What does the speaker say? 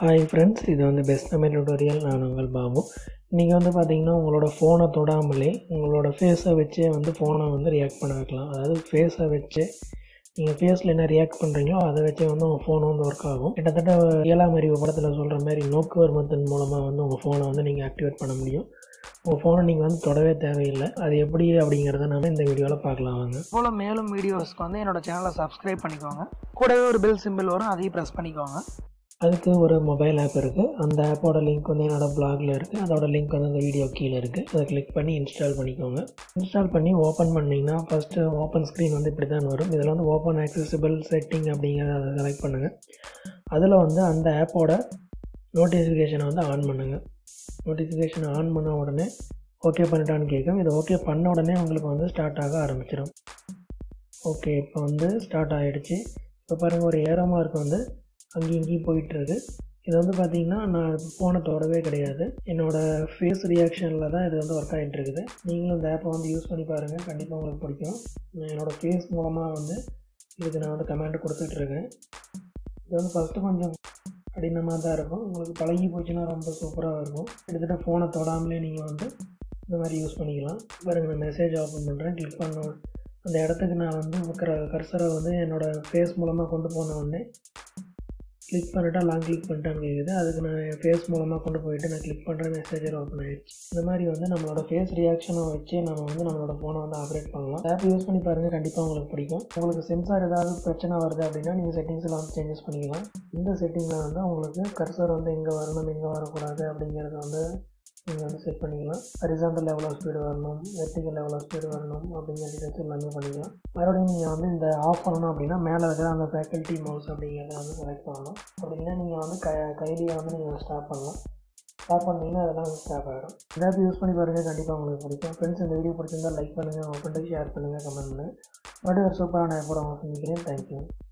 hi friends இது வந்து best Tamil tutorial நான் உங்கள் பாபு இன்றைக்கி வந்து பார்த்தீங்கன்னா உங்களோட ஃபோனை தொடாமலே உங்களோட ஃபேஸை வச்சே வந்து ஃபோனை வந்து ரியாக்ட் பண்ண வைக்கலாம் அதாவது ஃபேஸை வச்சு நீங்கள் ஃபேஸில் என்ன ரியாக்ட் பண்ணுறீங்களோ அதை வச்சே வந்து உங்கள் ஃபோன் வந்து ஒர்க் ஆகும் கிட்டத்தட்ட ஏழாம் அறிவு படத்தில் சொல்கிற மாதிரி நோக்குவர் மெத்தட் மூலமாக வந்து உங்கள் ஃபோனை வந்து நீங்கள் ஆக்டிவேட் பண்ண முடியும் உங்கள் ஃபோனை நீங்கள் வந்து தொடவே தேவையில்லை அது எப்படி அப்படிங்கிறத நம்ம இந்த வீடியோவில் பார்க்கலாம் வாங்க போல் மேலும் வீடியோஸ்க்கு வந்து என்னோட சேனலை சப்ஸ்கிரைப் பண்ணிக்கோங்க கூடவே ஒரு பெல் சிம்பிள் வரும் அதையும் ப்ரெஸ் பண்ணிக்கோங்க அதுக்கு ஒரு மொபைல் ஆப் இருக்குது அந்த ஆப்போட லிங்க் வந்து என்னோடய பிளாகில் இருக்குது அதோட லிங்க் வந்து அந்த வீடியோ கீழே இருக்குது அதை கிளிக் பண்ணி இன்ஸ்டால் பண்ணிக்கோங்க இன்ஸ்டால் பண்ணி ஓப்பன் பண்ணிங்கன்னா ஃபஸ்ட்டு ஓப்பன் ஸ்க்ரீன் வந்து இப்படி தான் வரும் இதில் வந்து ஓப்பன் ஆக்சசிபிள் செட்டிங் அப்படிங்கிறத அதை செலக்ட் பண்ணுங்கள் அதில் வந்து அந்த ஆப்போட நோட்டிஃபிகேஷனை வந்து ஆன் பண்ணுங்கள் நோட்டிஃபிகேஷன் ஆன் பண்ண உடனே ஓகே பண்ணிட்டான்னு கேட்கும் இது ஓகே பண்ண உடனே உங்களுக்கு வந்து ஸ்டார்ட் ஆக ஆரம்பிச்சிடும் ஓகே இப்போ வந்து ஸ்டார்ட் ஆகிடுச்சு இப்போ பாருங்கள் ஒரு ஏரோ மார்க் வந்து அங்கேயும் இங்கேயும் போயிட்டுருக்கு இது வந்து பார்த்திங்கன்னா நான் ஃபோனை தொடவே கிடையாது என்னோடய ஃபேஸ் ரியாக்ஷனில் தான் இது வந்து ஒர்க் ஆகிட்டு இருக்குது நீங்களும் இந்த ஆப்பை வந்து யூஸ் பண்ணி பாருங்கள் கண்டிப்பாக உங்களுக்கு பிடிக்கும் நான் என்னோடய ஃபேஸ் மூலமாக வந்து இதுக்கு நான் வந்து கமெண்ட் கொடுத்துட்ருக்கேன் இது வந்து ஃபஸ்ட்டு கொஞ்சம் கடினமாக தான் இருக்கும் உங்களுக்கு பழகி போச்சுன்னா ரொம்ப சூப்பராக இருக்கும் கிட்டத்தட்ட ஃபோனை தொடாமலே நீங்கள் வந்து இந்த மாதிரி யூஸ் பண்ணிக்கலாம் பாருங்கள் நான் மெசேஜ் ஓப்பன் பண்ணுறேன் கிளிக் பண்ண அந்த இடத்துக்கு நான் வந்து இருக்கிற கர்சரை வந்து என்னோடய ஃபேஸ் மூலமாக கொண்டு போன உடனே கிளிக் பண்ணிட்டா லாங் கிளிக் பண்ணிட்டான்னு கேட்குது அதுக்கு நான் என் ஃபேஸ் மூலமாக கொண்டு போயிட்டு நான் கிளிக் பண்ணுற மெசேஜர் ஓப்பன் ஆகிடுச்சு இந்த மாதிரி வந்து நம்மளோட ஃபேஸ் ரியாக்ஷனை வச்சு நம்ம வந்து நம்மளோட ஃபோனை வந்து ஆப்ரேட் பண்ணலாம் ஆப் யூஸ் பண்ணி பாருங்கள் கண்டிப்பாக உங்களுக்கு பிடிக்கும் உங்களுக்கு சென்சார் ஏதாவது பிரச்சனை வருது அப்படின்னா நீங்கள் செட்டிங்ஸில் வந்து சேஞ்சஸ் பண்ணிக்கலாம் இந்த செட்டிங்கில் வந்து உங்களுக்கு கர்சர் வந்து எங்கே வரணும் எங்கே வரக்கூடாது அப்படிங்கிறத வந்து நீங்கள் வந்து செட் பண்ணிக்கலாம் ஹரிசாண்டல் லெவல் ஆஃப் ஸ்பீடு வரணும் வெர்டிகல் லெவல் ஆஃப் ஸ்பீடு வரணும் அப்படிங்கிற டீட்டெயில்ஸ் எல்லாமே பண்ணிக்கலாம் மறுபடியும் நீங்கள் வந்து இந்த ஆஃப் பண்ணணும் அப்படின்னா மேலே இருக்கிற அந்த ஃபேக்கல்ட்டி மவுஸ் அப்படிங்கிறத வந்து செலக்ட் பண்ணணும் அப்படின்னா நீங்கள் வந்து க கையிலேயே வந்து நீங்கள் ஸ்டாப் பண்ணலாம் ஸ்டாப் பண்ணிங்கன்னா அதெல்லாம் வந்து ஸ்டாப் ஆகிடும் ஏதாவது யூஸ் பண்ணி பாருங்கள் கண்டிப்பாக உங்களுக்கு பிடிக்கும் ஃப்ரெண்ட்ஸ் இந்த வீடியோ பிடிச்சிருந்தால் லைக் பண்ணுங்கள் உங்கள் ஃப்ரெண்டுக்கு ஷேர் பண்ணுங்கள் கமெண்ட் பண்ணுங்கள் மறுபடியும் ஒரு சூப்பரான ஆப்போட உங்களுக்கு சந்திக்கிறேன் தேங்க்யூ